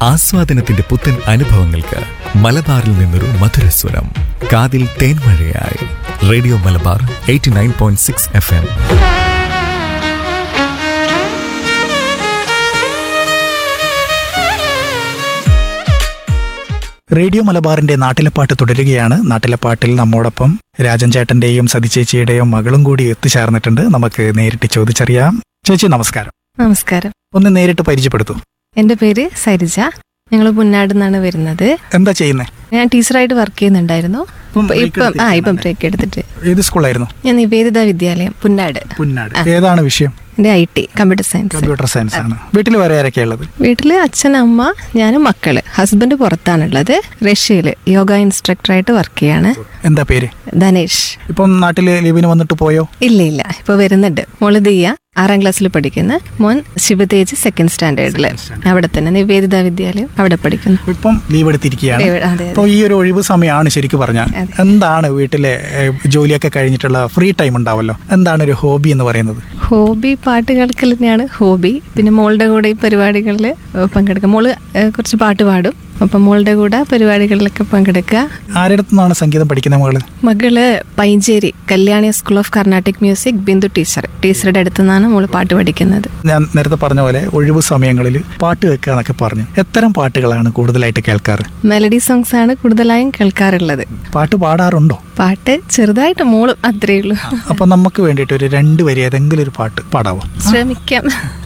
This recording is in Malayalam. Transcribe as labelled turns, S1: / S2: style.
S1: ആസ്വാദനത്തിന്റെ പുത്തൻ അനുഭവങ്ങൾക്ക് മലബാറിൽ നിന്നൊരു മധുരസ്വരം കാതിൽ തേൻമഴയായി radio Malabar eighty nine point six F M
S2: radio മലബാറിന്റെ നാട്ടിലെ പാട്ട് തുടരുകയാണ് നാട്ടിലെ പാട്ടിൽ നമ്മോടൊപ്പം രാജൻ ചേട്ടന്റെയും സതിചേച്ചിയുടെയും മകളും കൂടി എത്തിച്ചേർന്നിട്ടുണ്ട് നമുക്ക് നേരിട്ട് ചോദിച്ചറിയാം ചേച്ചി നമസ്കാരം
S3: നമസ്കാരം
S2: ഒന്ന് നേരിട്ട് പരിചയപ്പെടുത്തൂ
S3: എൻ്റെ പേര് സരിജ ഞങ്ങൾ പുന്നാട് നിന്നാണ് വരുന്നത്
S2: എന്താ ചെയ്യുന്നേ
S3: ഞാൻ ടീച്ചറായിട്ട് വർക്ക് ചെയ്യുന്നുണ്ടായിരുന്നു
S2: ഇപ്പം break
S3: ഇപ്പം ആ
S2: എടുത്തിരിക്കുകയാണ്.
S3: ഇപ്പം ബ്രേക്ക് എടുത്തിട്ട്
S2: ഏത് സ്കൂളായിരുന്നു
S3: ഞാൻ നിവേദിത വിദ്യാലയം പുന്നാട്
S2: പുന്നാട് ഏതാണ് വിഷയം
S3: എൻ്റെ I T computer science
S2: computer science ആണ് വീട്ടിൽ വേറെ ആരൊക്കെയാ ഉള്ളത്
S3: വീട്ടില് അച്ഛൻ അമ്മ ഞാനും മക്കള് ഹസ്ബൻഡ് പുറത്താണുള്ളത് റഷ്യയില് യോഗ ഇൻസ്ട്രക്ടറായിട്ട് വർക്ക് ചെയ്യാണ്
S2: എന്താ പേര്
S3: ധനേഷ്
S2: ഇപ്പം നാട്ടില് ലീവിന് വന്നിട്ട് പോയോ
S3: ഇല്ല ഇല്ല ഇപ്പൊ വരുന്നുണ്ട് മോള് ദിയ ആറാം ക്ലാസ്സിൽ പഠിക്കുന്ന മോൻ ശിവതേജ് സെക്കൻഡ് സ്റ്റാൻഡേർഡില് അവിടെ തന്നെ നിവേദിത വിദ്യാലയം അവിടെ പഠിക്കുന്നു
S2: ഇപ്പം ലീവ് എടുത്തിരിക്കുകയാണ്
S3: അതെ അതെ
S2: അപ്പോൾ ഈ ഒരു ഒഴിവ് സമയമാണ് ശരിക്കും പറഞ്ഞാൽ
S3: അതെ.
S2: എന്താണ് വീട്ടിലെ ഏഹ്, ജോലിയൊക്കെ കഴിഞ്ഞിട്ടുള്ള ഫ്രീ ടൈം ഉണ്ടാവല്ലോ എന്താണ് ഒരു ഹോബി എന്ന് പറയുന്നത്
S3: ഹോബി പാട്ട് കേൾക്കൽ തന്നെയാണ് ഹോബി പിന്നെ മോളുടെ കൂടെ ഈ പരിപാടികളിൽ പങ്കെടുക്കുക മോള് ഏഹ്, കുറച്ച് പാട്ട് പാടും അപ്പം മോളുടെ കൂടെ പരിപാടികളിലൊക്കെ പങ്കെടുക്കുക
S2: ആരുടെ നിന്നാണ് സംഗീതം പഠിക്കുന്ന മകള്
S3: മകള് Painchery Kalyani school of Carnatic music Bindu teacher ടീച്ചറുടെ അടുത്ത് നിന്നാണ് മോള് പാട്ട് പഠിക്കുന്നത്
S2: ഞാൻ നേരത്തെ പറഞ്ഞ പോലെ ഒഴിവ് സമയങ്ങളിൽ പാട്ട് കേൾക്കുക എന്നൊക്കെ പറഞ്ഞു എത്തരം പാട്ടുകളാണ് കൂടുതലായിട്ട് കേൾക്കാറ്
S3: മെലഡി സോങ്സ് ആണ് കൂടുതലായും കേൾക്കാറുള്ളത്
S2: പാട്ട് പാടാറുണ്ടോ
S3: പാട്ട് ചെറുതായിട്ട് മോളും അത്രേ ഉള്ളൂ
S2: അപ്പൊ നമുക്ക് വേണ്ടിയിട്ട് ഒരു രണ്ട് വരി ഏതെങ്കിലും ഒരു പാട്ട് പാടാവോ
S3: ശ്രമിക്കാം